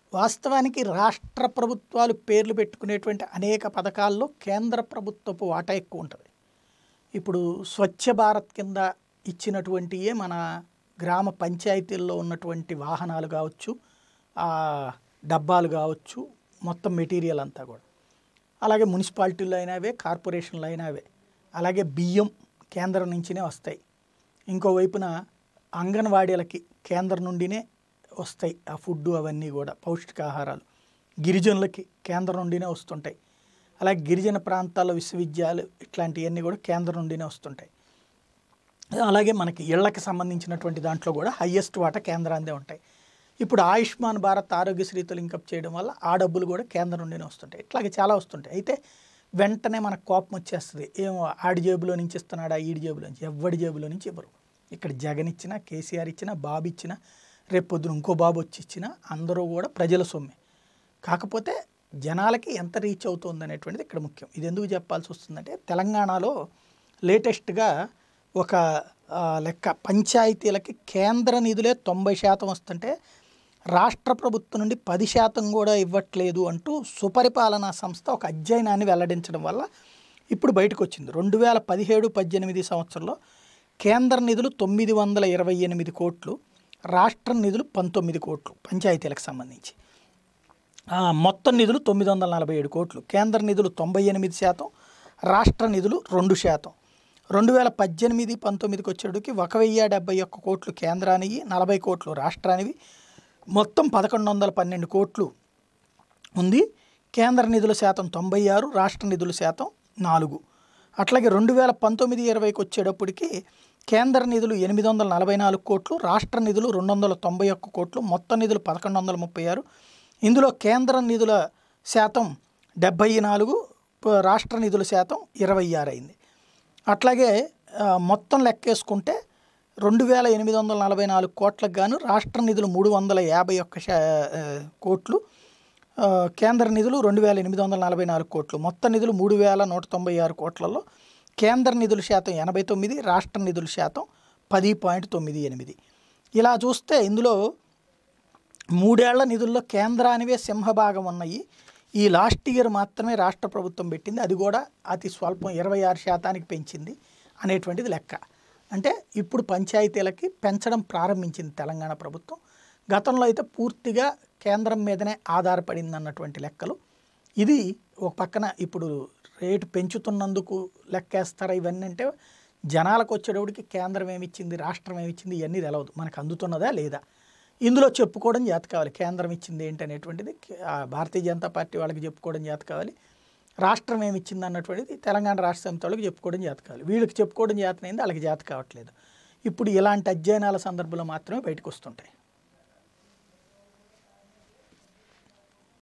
వాస్తవానికి రాష్ట్ర ప్రభుత్వాలు పేర్లు పెట్టుకునేటువంటి అనేక పథకాల్లో కేంద్ర ప్రభుత్వపు వాటా ఎక్కువ ఉంటుంది ఇప్పుడు స్వచ్ఛ భారత్ కింద ఇచ్చినటువంటియే మన గ్రామ పంచాయతీల్లో ఉన్నటువంటి వాహనాలు కావచ్చు ఆ డబ్బాలు కావచ్చు మొత్తం మెటీరియల్ అంతా కూడా అలాగే మున్సిపాలిటీలో అయినావే కార్పొరేషన్లో అయినావే అలాగే బియ్యం కేంద్రం నుంచినే వస్తాయి ఇంకోవైపున అంగన్వాడీలకి కేంద్రం నుండినే వస్తాయి ఆ ఫుడ్ అవన్నీ కూడా పౌష్టికాహారాలు గిరిజనులకి కేంద్రం నుండినే వస్తుంటాయి అలాగే గిరిజన ప్రాంతాల్లో విశ్వవిద్యాలయాలు ఇట్లాంటివన్నీ కూడా కేంద్రం నుండినే వస్తుంటాయి అలాగే మనకి ఇళ్లకి సంబంధించినటువంటి దాంట్లో కూడా హయ్యెస్ట్ వాటా కేంద్రాందే ఉంటాయి ఇప్పుడు ఆయుష్మాన్ భారత్ ఆరోగ్యశ్రీతో లింకప్ చేయడం వల్ల ఆ డబ్బులు కూడా కేంద్రం నుండినే వస్తుంటాయి ఇట్లాగే చాలా వస్తుంటాయి అయితే వెంటనే మనకు కోపం వచ్చేస్తుంది ఏమో ఆడి జేబులో నుంచి ఇస్తున్నాడా ఈడి జేబులో నుంచి ఎవడి జేబులో నుంచి ఇవ్వరు ఇక్కడ జగన్ ఇచ్చినా కేసీఆర్ ఇచ్చినా బాబు ఇచ్చినా రేపు పొద్దున ఇంకో బాబు వచ్చి ఇచ్చినా అందరూ కూడా ప్రజల సొమ్మే కాకపోతే జనాలకి ఎంత రీచ్ అవుతుంది అనేటువంటిది ఇక్కడ ముఖ్యం ఇది ఎందుకు చెప్పాల్సి వస్తుందంటే తెలంగాణలో లేటెస్ట్గా ఒక ఆ, లెక్క పంచాయతీలకి కేంద్ర నిధులే తొంభై శాతం వస్తుంటే రాష్ట్ర ప్రభుత్వం నుండి పది శాతం కూడా ఇవ్వట్లేదు అంటూ సుపరిపాలనా సంస్థ ఒక అధ్యయనాన్ని వెల్లడించడం వల్ల ఇప్పుడు బయటకు వచ్చింది రెండు వేల పదిహేడు పద్దెనిమిది సంవత్సరంలో కేంద్ర నిధులు తొమ్మిది వందల ఇరవై ఎనిమిది కోట్లు రాష్ట్ర నిధులు పంతొమ్మిది కోట్లు పంచాయతీలకు సంబంధించి ఆ, మొత్తం నిధులు తొమ్మిది వందల నలభై ఏడు కోట్లు కేంద్ర నిధులు తొంభై ఎనిమిది శాతం రాష్ట్ర నిధులు రెండు శాతం రెండు వేల పద్దెనిమిది పంతొమ్మిదికి వచ్చేటికి ఒక వెయ్యి డెబ్బై ఒక్క కోట్లు కేంద్రానికి నలభై కోట్లు రాష్ట్రానివి మొత్తం పదకొండు వందల పన్నెండు కోట్లు ఉంది కేంద్ర నిధుల శాతం తొంభై ఆరు రాష్ట్ర నిధుల శాతం నాలుగు అట్లాగే రెండు వేల పంతొమ్మిది ఇరవైకి వచ్చేటప్పటికి కేంద్ర నిధులు ఎనిమిది వందల నలభై నాలుగు కోట్లు రాష్ట్ర నిధులు రెండు వందల తొంభై ఒక్క కోట్లు మొత్తం నిధులు పదకొండు వందల ముప్పై ఆరు ఇందులో కేంద్ర నిధుల శాతం డెబ్బై నాలుగు ప- రాష్ట్ర నిధుల శాతం ఇరవై ఆరు అయింది అట్లాగే ఆ, మొత్తం లెక్కేసుకుంటే రెండు వేల ఎనిమిది వందల నలభై నాలుగు కోట్లకు గాను రాష్ట్ర నిధులు మూడు వందల యాభై ఒక్క శా ఆ, కోట్లు ఆ, కేంద్ర నిధులు రెండు వేల ఎనిమిది వందల నలభై నాలుగు కోట్లు మొత్తం నిధులు మూడు వేల నూట తొంభై ఆరు కోట్లలో కేంద్ర నిధుల శాతం ఎనభై తొమ్మిది రాష్ట్ర నిధుల శాతం పది పాయింట్ తొమ్మిది ఎనిమిది ఇలా చూస్తే ఇందులో మూడేళ్ల నిధుల్లో కేంద్రానివే సింహభాగం ఉన్నాయి ఈ లాస్ట్ ఇయర్ మాత్రమే రాష్ట్ర ప్రభుత్వం పెట్టింది అది కూడా అతి స్వల్పం ఇరవై ఆరు శాతానికి పెంచింది అనేటువంటిది లెక్క అంటే ఇప్పుడు పంచాయతీలకి పెంచడం ప్రారంభించింది తెలంగాణ ప్రభుత్వం గతంలో అయితే పూర్తిగా కేంద్రం మీదనే ఆధారపడింది అన్నటువంటి లెక్కలు ఇది ఒక పక్కన ఇప్పుడు రేటు పెంచుతున్నందుకు లెక్కేస్తారా ఇవన్నీ అంటే జనాలకు వచ్చేటప్పటికి కేంద్రం ఏమిచ్చింది రాష్ట్రం ఏమిచ్చింది ఇవన్నీ తెలవదు మనకు అందుతున్నదా లేదా ఇందులో చెప్పుకోవడం చేత కావాలి కేంద్రం ఇచ్చింది ఏంటి అనేటువంటిది కే- ఆ భారతీయ జనతా పార్టీ వాళ్ళకి చెప్పుకోవడం చేత కావాలి రాష్ట్రం ఏమి ఇచ్చింది అన్నటువంటిది తెలంగాణ రాష్ట్ర సమితి వాళ్ళకి చెప్పుకోవడం చేత కావాలి వీళ్ళకి చెప్పుకోవడం చేతనైంది వాళ్ళకి చేత కావట్లేదు ఇప్పుడు ఇలాంటి అధ్యయనాల సందర్భంలో మాత్రమే బయటకు వస్తుంటాయి